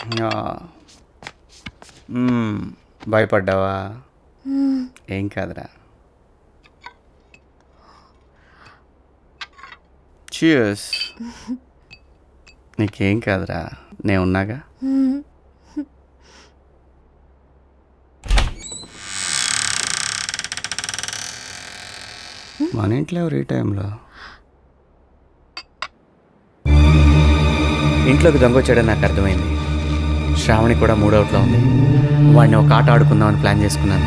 ఆ. మ్మ్. భయపడ్డావా ఏం కాదురా చియర్స్ నీకేం కాదురా నేను ఉన్నాగా మన ఇంట్లో ఎవరు ఈ టైంలో ఇంట్లోకి దొంగ వచ్చాడని నాకు అర్థమైంది శ్రావణి కూడా మూడవుట్లో ఉంది వాడిని ఒక ఆట ఆడుకుందామని ప్లాన్ చేసుకున్నాను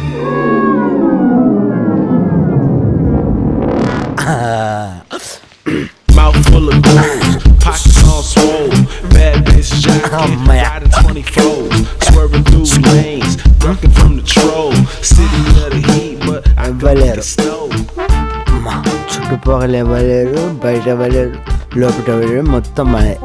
Mouth full of gold, pockets all swole. Bad bitch jockey, riding 24. Swerving through lanes, ducking from the troll. City of the heat, but I go like Valero. the snow. అమ్మా చుట్టుపక్కల ఇవ్వలేరు బయట ఇవ్వలేరు లోపల ఇవ్వలేరు మొత్తం మనే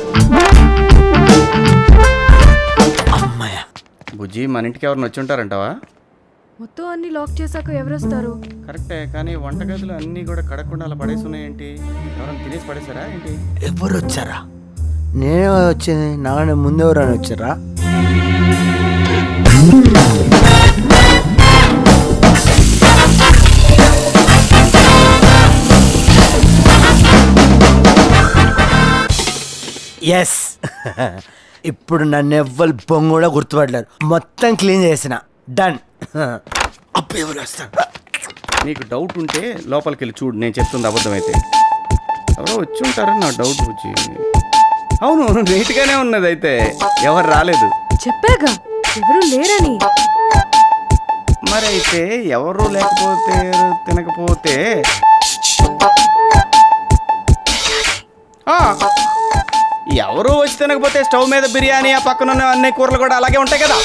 అమ్మాయ బుజ్జి మన ఇంటికి ఎవరిని వచ్చి ఉంటారంటావా మొత్తం అన్ని లాక్ చేశాక ఎవరొస్తారు కరెక్టే కానీ వంటగదిలో అన్నీ కూడా కడగకుండా అలా పడేసి ఉన్నాయేంటి ఎవరైనా తినేసి పడేసారా ఏంటి ఎవరు వచ్చారా నేనే వచ్చింది నాన్న ముందెవరైనా వచ్చారా ఎస్ ఇప్పుడు నన్ను ఎవ్వరు బొంగు కూడా గుర్తుపడలేరు మొత్తం క్లీన్ చేసిన డన్ అప్పుడు ఎవరు వస్తారు నీకు డౌట్ ఉంటే లోపలికి వెళ్ళి చూడు నేను చెప్తుంది అబద్ధమైతే ఎవరో వచ్చి ఉంటారని నా డౌట్ బుజ్జి అవును నీట్గానే ఉన్నది అయితే ఎవరు రాలేదు చెప్పాగా ఎవరు లేరని మరి అయితే ఎవరు లేకపోతే తినకపోతే ఆ, ఎవరు వచ్చి తినకపోతే స్టవ్ మీద బిర్యానీ ఆ పక్కన ఉన్న అన్ని కూరలు కూడా అలాగే ఉంటాయి కదా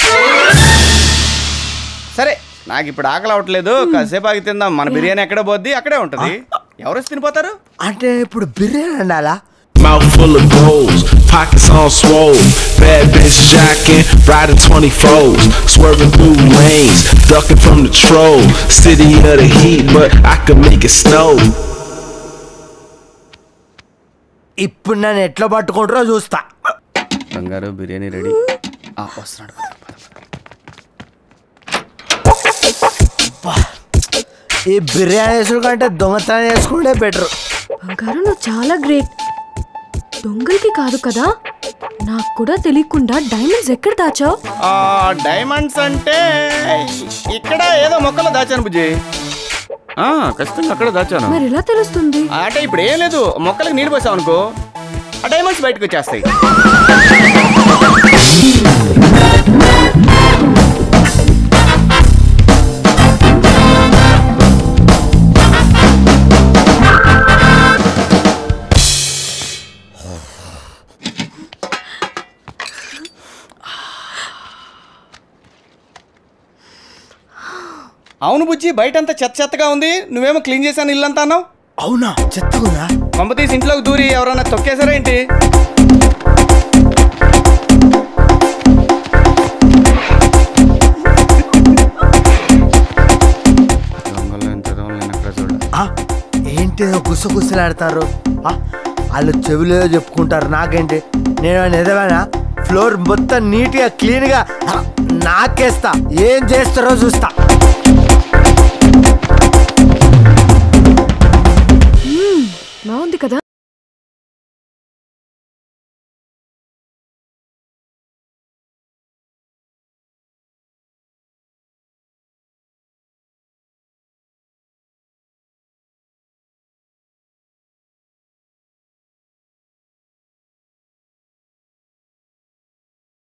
సరే నాకు ఇప్పుడు ఆకలి అవ్వట్లేదు కాసేపు ఆగి తిందాం మన బిర్యానీ ఎక్కడ పోద్ది అక్కడే ఉంటది ఎవరు వచ్చి తినిపోతారు అంటే ఇప్పుడు బిర్యానీ అనాలా Mouth full of goals, pockets all swole. Bad bitch jocking, riding 24s. Swerving through lanes, ducking from the troll. City of the heat, but I could make it snow. ఇప్పుడు నన్ను ఎట్లా పట్టుకుంటారో చూస్తా బంగారు బిర్యానీ రెడీ వస్తున్నాడు పద, పద, పద. ఈ బిర్యానీ వేసుడు కంటే దొంగతనం వేసుకుంటే బెటర్ బంగారు నువ్వు చాలా గ్రేట్ దొంగలకి కాదు కదా నాకు కూడా తెలియకుండా డైమండ్స్ ఎక్కడ దాచావు ఆ డైమండ్స్ అంటే ఇక్కడ ఏదో మొక్కలో దాచాను బుజ్జి ఆ, ఖచ్చితంగా అక్కడ దాచాను మరి ఎలా తెలుస్తుంది ఆ, అంటే ఇప్పుడు ఏం లేదు మొక్కలకు నీళ్ళు పోసాం అనుకో ఆ డైమండ్స్ బయటకు వచ్చేస్తాయి అవును బుజ్జి బయట అంతా చెత్త చెత్తగా ఉంది నువ్వేమో క్లీన్ చేశాను ఇల్లంతా అన్నావు అవునా చెత్తగుందా కొంప తీసి ఇంట్లోకి దూరి ఎవరైనా తొక్కేశారా ఏంటి దొంగలు ఎంత దొంగలు నేను అక్కడ చూడ ఆ, ఏంటిదో గుసగుసలాడతారు ఆ, వాళ్ళు చెవిలో చెప్పుకుంటారు నాకేంటి నేను ఎదవనా ఫ్లోర్ మొత్తం నీట్గా క్లీన్గా ఆ, నాకేస్తా ఏం చేస్తారో చూస్తా బాగుంది కదా